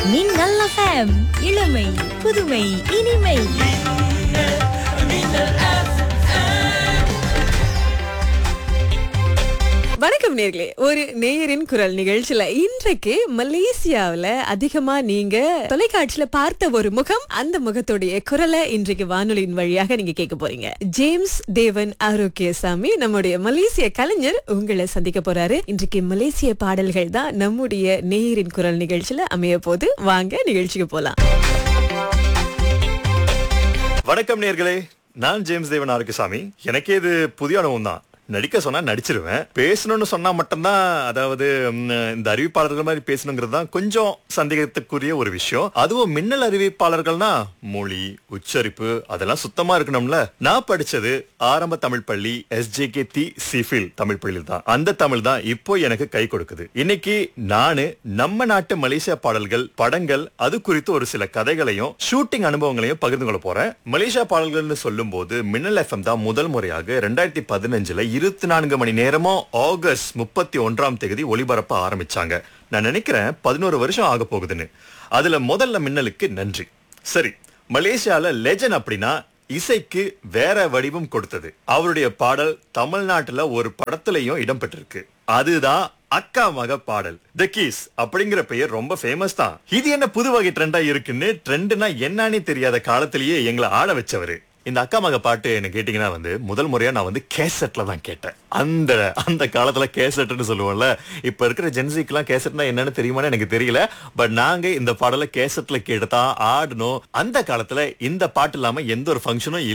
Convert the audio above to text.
மின்னல் எஃப்எம் இளமை புதுமை இனிமை வணக்கம் நேர்களே ஒரு நேயரின் குரல் நிகழ்ச்சியில இன்றைக்கு மலேசியாவுல அதிகமா நீங்க தொலைக்காட்சியில பார்த்த ஒரு முகம் அந்த முகத்துடைய குரலை இன்றைக்கு வானொலியின் வழியாக நீங்க கேட்க போறீங்க ஜேம்ஸ் தேவன் ஆரோக்கியசாமி நம்முடைய மலேசிய கலைஞர் உங்களை சந்திக்க போறாரு இன்றைக்கு மலேசிய பாடல்கள் தான் நம்முடைய நேயரின் குரல் நிகழ்ச்சியில அமைய போது வாங்க நிகழ்ச்சிக்கு போலாம் வணக்கம் நேர்களே நான் ஜேம்ஸ் தேவன் ஆரோக்கியசாமி எனக்கே இது புதிய அனுபவம் தான் நடிக்க சொன்னா நடிச்சிருவேன் பேசணும்னு சொன்னா மட்டும்தான் அதாவது ம், இந்த அறிவிப்பாளர்கள் மாதிரி பேசணுங்கிறது தான் கொஞ்சம் சந்தேகத்துக்குரிய ஒரு விஷயம் அதுவும் மின்னல் அறிவிப்பாளர்கள்னா மொழி உச்சரிப்பு அதெல்லாம் சுத்தமா இருக்கணும்ல நான் படிச்சது ஆரம்ப தமிழ் பள்ளி எஸ்ஜேகே தி சிஃபில் தமிழ் பள்ளியில் தான் அந்த தமிழ் தான் இப்போ எனக்கு கை கொடுக்குது இன்னைக்கு நானு நம்ம நாட்டு மலேசியா பாடல்கள் படங்கள் அது குறித்து ஒரு சில கதைகளையும் ஷூட்டிங் அனுபவங்களையும் பகிர்ந்து கொள்ள போறேன் மலேசியா பாடல்கள்னு சொல்லும் போது மின்னல் எஃப்எம் தான் முதல் முறையாக ரெண்டாயிரத்தி பதினஞ்சுல இருபத்தி நான்கு மணி நேரமும் ஆகஸ்ட் முப்பத்தி ஒன்றாம் தேதி ஒளிபரப்ப ஆரம்பிச்சாங்க நான் நினைக்கிறேன் பதினோரு வருஷம் ஆக போகுதுன்னு அதுல முதல்ல மின்னலுக்கு நன்றி சரி மலேசியால லெஜன் அப்படின்னா இசைக்கு வேற வடிவம் கொடுத்தது அவருடைய பாடல் தமிழ்நாட்டுல ஒரு படத்துலயும் இடம்பெற்றிருக்கு அதுதான் அக்கா மக பாடல் த கீஸ் அப்படிங்கிற பெயர் ரொம்ப ஃபேமஸ் தான் இது என்ன புது வகை ட்ரெண்டா இருக்குன்னு ட்ரெண்ட்னா என்னன்னே தெரியாத காலத்திலேயே எங்களை ஆட வச்சவரு இந்த அக்கா மக பாட்டு என்ன கேட்டீங்கன்னா வந்து முதல் முறையா நான் வந்து கேசட்ல தான் கேட்டேன் அந்த அந்த காலத்துல கேசட்னு சொல்லுவோம்ல இப்ப இருக்கிற ஜென்சிக்கெல்லாம் கேசட்னா என்னன்னு தெரியுமான்னு எனக்கு தெரியல பட் நாங்க இந்த பாடலை கேசட்ல கேட்டுதான் ஆடணும் அந்த காலத்துல இந்த பாட்டு இல்லாம எந்த ஒரு ஃபங்க்ஷனும்